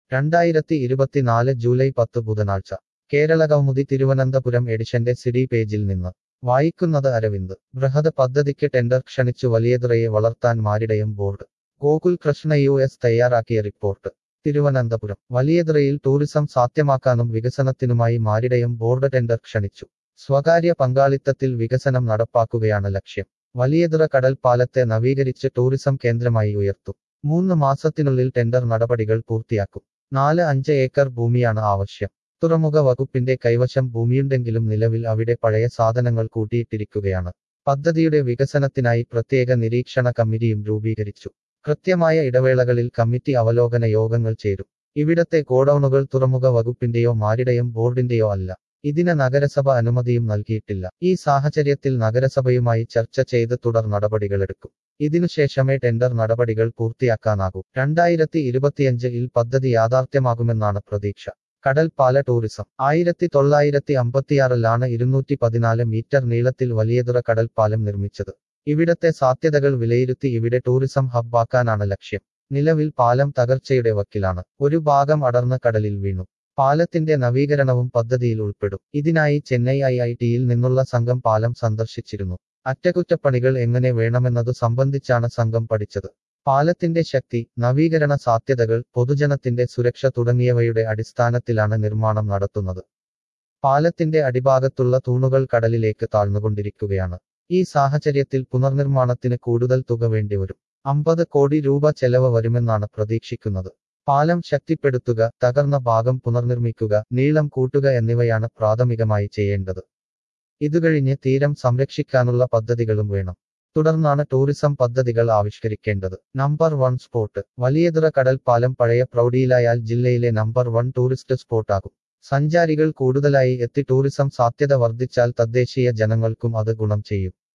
രണ്ടായിരത്തി ഇരുപത്തിനാല് ജൂലൈ പത്ത് ബുധനാഴ്ച കേരള കൗമുദി തിരുവനന്തപുരം എഡിഷന്റെ സിഡി പേജിൽ നിന്ന് വായിക്കുന്നത് അരവിന്ദ് ബൃഹത് പദ്ധതിക്ക് ടെൻഡർ ക്ഷണിച്ചു വലിയതുറയെ വളർത്താൻ maritime board Gokul Krishna U S തയ്യാറാക്കിയ റിപ്പോർട്ട് തിരുവനന്തപുരം വലിയതുറയിൽ ടൂറിസം സാധ്യമാക്കാനും വികസനത്തിനുമായി മാരിടയം ബോർഡ് ടെൻഡർ ക്ഷണിച്ചു സ്വകാര്യ പങ്കാളിത്തത്തിൽ വികസനം നടപ്പാക്കുകയാണ് ലക്ഷ്യം വലിയതുറ കടൽ പാലത്തെ നവീകരിച്ച് ടൂറിസം കേന്ദ്രമായി ഉയർത്തും മൂന്ന് മാസത്തിനുള്ളിൽ ടെൻഡർ നടപടികൾ പൂർത്തിയാക്കും നാല് അഞ്ച് ഏക്കർ ഭൂമിയാണ് ആവശ്യം തുറമുഖ വകുപ്പിന്റെ കൈവശം ഭൂമിയുണ്ടെങ്കിലും നിലവിൽ അവിടെ പഴയ സാധനങ്ങൾ കൂട്ടിയിട്ടിരിക്കുകയാണ് പദ്ധതിയുടെ വികസനത്തിനായി പ്രത്യേക നിരീക്ഷണ കമ്മിറ്റിയും രൂപീകരിച്ചു കൃത്യമായ ഇടവേളകളിൽ കമ്മിറ്റി അവലോകന യോഗങ്ങൾ ചേരും ഇവിടത്തെ ഗോഡൌണുകൾ തുറമുഖ വകുപ്പിന്റെയോ മാരിടയം ബോർഡിന്റെയോ അല്ല ഇതിന് നഗരസഭ അനുമതിയും നൽകിയിട്ടില്ല ഈ സാഹചര്യത്തിൽ നഗരസഭയുമായി ചർച്ച ചെയ്ത് തുടർ നടപടികളെടുക്കും ഇതിനുശേഷമേ ടെൻഡർ നടപടികൾ പൂർത്തിയാക്കാനാകൂ രണ്ടായിരത്തി ഇരുപത്തിയഞ്ചിൽ പദ്ധതി യാഥാർത്ഥ്യമാകുമെന്നാണ് പ്രതീക്ഷ കടൽപ്പാല ടൂറിസം ആയിരത്തി തൊള്ളായിരത്തി അമ്പത്തിയാറിലാണ് ഇരുന്നൂറ്റി പതിനാല് മീറ്റർ നീളത്തിൽ വലിയതുറ കടൽപ്പാലം നിർമ്മിച്ചത് ഇവിടത്തെ സാധ്യതകൾ വിലയിരുത്തി ഇവിടെ ടൂറിസം ഹബ്ബാക്കാനാണ് ലക്ഷ്യം നിലവിൽ പാലം തകർച്ചയുടെ വക്കിലാണ് ഒരു ഭാഗം അടർന്ന് കടലിൽ വീണു പാലത്തിന്റെ നവീകരണവും പദ്ധതിയിൽ ഉൾപ്പെടും ഇതിനായി ചെന്നൈ ഐ ഐ ടിയിൽ നിന്നുള്ള സംഘം പാലം സന്ദർശിച്ചിരുന്നു അറ്റകുറ്റപ്പണികൾ എങ്ങനെ വേണമെന്നതു സംബന്ധിച്ചാണ് സംഘം പഠിച്ചത് പാലത്തിന്റെ ശക്തി നവീകരണ സാധ്യതകൾ പൊതുജനത്തിന്റെ സുരക്ഷ തുടങ്ങിയവയുടെ അടിസ്ഥാനത്തിലാണ് നിർമ്മാണം നടത്തുന്നത് പാലത്തിന്റെ അടിഭാഗത്തുള്ള തൂണുകൾ കടലിലേക്ക് താഴ്ന്നുകൊണ്ടിരിക്കുകയാണ് ഈ സാഹചര്യത്തിൽ പുനർനിർമ്മാണത്തിന് കൂടുതൽ തുക വേണ്ടിവരും അമ്പത് കോടി രൂപ ചെലവ് വരുമെന്നാണ് പ്രതീക്ഷിക്കുന്നത് പാലം ശക്തിപ്പെടുത്തുക തകർന്ന ഭാഗം പുനർനിർമ്മിക്കുക നീളം കൂട്ടുക എന്നിവയാണ് പ്രാഥമികമായി ചെയ്യേണ്ടത് ഇതുകഴിഞ്ഞ് തീരം സംരക്ഷിക്കാനുള്ള പദ്ധതികളും വേണം തുടർന്നാണ് ടൂറിസം പദ്ധതികൾ ആവിഷ്കരിക്കേണ്ടത് നമ്പർ വൺ സ്പോട്ട് വലിയതുറ കടൽപ്പാലം പഴയ പ്രൗഢിയിലായാൽ ജില്ലയിലെ നമ്പർ വൺ ടൂറിസ്റ്റ് സ്പോട്ടാകും സഞ്ചാരികൾ കൂടുതലായി എത്തി ടൂറിസം സാധ്യത വർദ്ധിച്ചാൽ തദ്ദേശീയ ജനങ്ങൾക്കും അത് ഗുണം ചെയ്യും